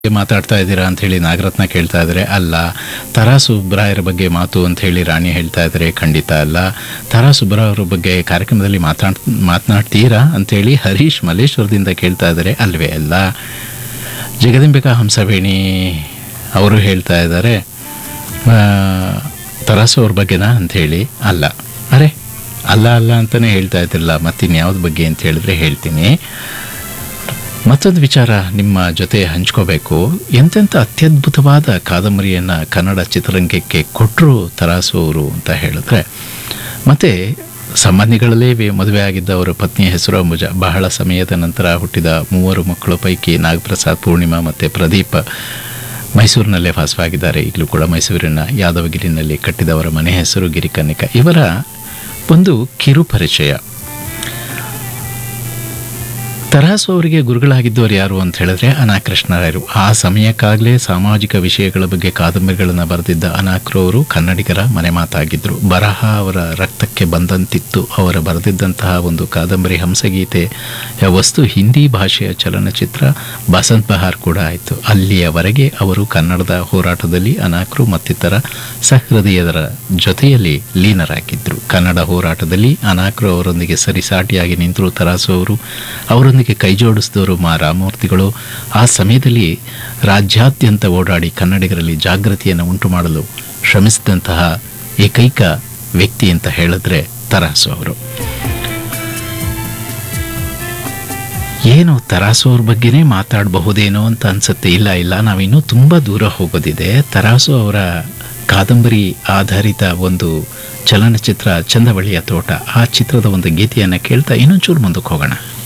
ಮಾತಾಡ್ತಾ ಇದ್ದೀರಾ ಅಂತ ಹೇಳಿ ನಾಗರತ್ನ ಕೇಳ್ತಾ ಇದ್ದಾರೆ ಅಲ್ಲ ತರಾ ಸುಬ್ರಾಯರ ಬಗ್ಗೆ ಮಾತು ಅಂತ ಹೇಳಿ ರಾಣಿ ಹೇಳ್ತಾ ಇದ್ದಾರೆ ಖಂಡಿತ ಅಲ್ಲ ತರಾ ಸುಬ್ರಾಯರ ಬಗ್ಗೆ ಕಾರ್ಯಕ್ರಮದಲ್ಲಿ ಮಾತಾಡ್ ಮಾತನಾಡ್ತೀರಾ ಅಂತೇಳಿ ಹರೀಶ್ ಮಲ್ಲೇಶ್ವರದಿಂದ ಕೇಳ್ತಾ ಇದ್ದಾರೆ ಅಲ್ವೇ ಅಲ್ಲ ಜಗದಂಬಿಕಾ ಹಂಸವೇಣಿ ಅವರು ಹೇಳ್ತಾ ಇದ್ದಾರೆ ಆ, ತರಾಸು ಅವ್ರ ಬಗ್ಗೆನಾ ಅಂಥೇಳಿ ಅಲ್ಲ ಅರೆ ಅಲ್ಲ ಅಲ್ಲ ಅಂತಲೇ ಹೇಳ್ತಾ ಇದ್ದಿರಲ್ಲ ಮತ್ತಿನ್ಯಾವ್ದು ಬಗ್ಗೆ ಅಂತ ಹೇಳಿದ್ರೆ ಹೇಳ್ತೀನಿ ಮತ್ತೊಂದು ವಿಚಾರ ನಿಮ್ಮ ಜೊತೆ ಹಂಚ್ಕೋಬೇಕು ಎಂತೆಂಥ ಅತ್ಯದ್ಭುತವಾದ ಕಾದಂಬರಿಯನ್ನು ಕನ್ನಡ ಚಿತ್ರರಂಗಕ್ಕೆ ಕೊಟ್ಟರು ತರಾಸು ಅವರು ಅಂತ ಹೇಳಿದ್ರೆ ಮತ್ತು ಸಂಬಂಧಿಗಳಲ್ಲೇ ವಿ- ಮದುವೆ ಆಗಿದ್ದ ಅವರ ಪತ್ನಿಯ ಹೆಸರು ಅಂಬುಜ ಬಹಳ ಸಮಯದ ನಂತರ ಹುಟ್ಟಿದ ಮೂವರು ಮಕ್ಕಳ ಪೈಕಿ ನಾಗಪ್ರಸಾದ್ ಪೂರ್ಣಿಮಾ ಮತ್ತು ಪ್ರದೀಪ್ ಮೈಸೂರಿನಲ್ಲೇ ವಾಸವಾಗಿದ್ದಾರೆ ಈಗಲೂ ಕೂಡ ಮೈಸೂರಿನ ಯಾದವಗಿರಿನಲ್ಲಿ ಕಟ್ಟಿದವರ ಮನೆ ಹೆಸರು ಗಿರಿಕನ್ನಿಕ ಇವರ ಒಂದು ಕಿರು ಪರಿಚಯ ತರಾಸು ಅವರಿಗೆ ಗುರುಗಳಾಗಿದ್ದವರು ಯಾರು ಅಂತ ಹೇಳಿದ್ರೆ ಅನಾಕೃಷ್ಣರಾಯರು ಆ ಸಮಯಕ್ಕಾಗಲೇ ಸಾಮಾಜಿಕ ವಿಷಯಗಳ ಬಗ್ಗೆ ಕಾದಂಬರಿಗಳನ್ನು ಬರೆದಿದ್ದ ಅನಾಕ್ರು ಅವರು ಕನ್ನಡಿಗರ ಮನೆ ಮಾತಾಗಿದ್ದರು ಬರಹ ಅವರ ರಕ್ತಕ್ಕೆ ಬಂದಂತಿತ್ತು ಅವರ ಬರೆದಿದ್ದಂತಹ ಒಂದು ಕಾದಂಬರಿ ಹಂಸಗೀತೆ ವಸ್ತು ಹಿಂದಿ ಭಾಷೆಯ ಚಲನಚಿತ್ರ ಬಸಂತ್ ಬಹಾರ್ ಕೂಡ ಆಯಿತು ಅಲ್ಲಿಯವರೆಗೆ ಅವರು ಕನ್ನಡದ ಹೋರಾಟದಲ್ಲಿ ಅನಾಕ್ರು ಮತ್ತಿತರ ಸಹೃದಯರ ಜೊತೆಯಲ್ಲಿ ಲೀನರಾಗಿದ್ದರು ಕನ್ನಡ ಹೋರಾಟದಲ್ಲಿ ಅನಾಕ್ರು ಅವರೊಂದಿಗೆ ಸರಿಸಾಟಿಯಾಗಿ ನಿಂತರು ತರಾಸು ಅವರು ಅವರೊಂದಿಗೆ ಕೈ ಜೋಡಿಸಿದವರು ಮಾ ರಾಮಮೂರ್ತಿಗಳು ಆ ಸಮಯದಲ್ಲಿ ರಾಜ್ಯಾದ್ಯಂತ ಓಡಾಡಿ ಕನ್ನಡಿಗರಲ್ಲಿ ಜಾಗೃತಿಯನ್ನು ಉಂಟು ಮಾಡಲು ಶ್ರಮಿಸಿದಂತಹ ಏಕೈಕ ವ್ಯಕ್ತಿ ಅಂತ ಹೇಳಿದ್ರೆ ತರಾಸು ಅವರು ಏನು ತರಾಸು ಅವ್ರ ಬಗ್ಗೆನೇ ಮಾತಾಡಬಹುದೇನೋ ಅಂತ ಅನ್ಸುತ್ತೆ ಇಲ್ಲ ಇಲ್ಲ ನಾವಿನ್ನೂ ತುಂಬ ದೂರ ಹೋಗೋದಿದೆ ತರಾಸು ಅವರ ಕಾದಂಬರಿ ಆಧಾರಿತ ಒಂದು ಚಲನಚಿತ್ರ ಚಂದವಳಿಯ ತೋಟ ಆ ಚಿತ್ರದ ಒಂದು ಗೀತೆಯನ್ನು ಕೇಳ್ತಾ ಇನ್ನೊಂಚೂರು ಮುಂದಕ್ಕೆ ಹೋಗೋಣ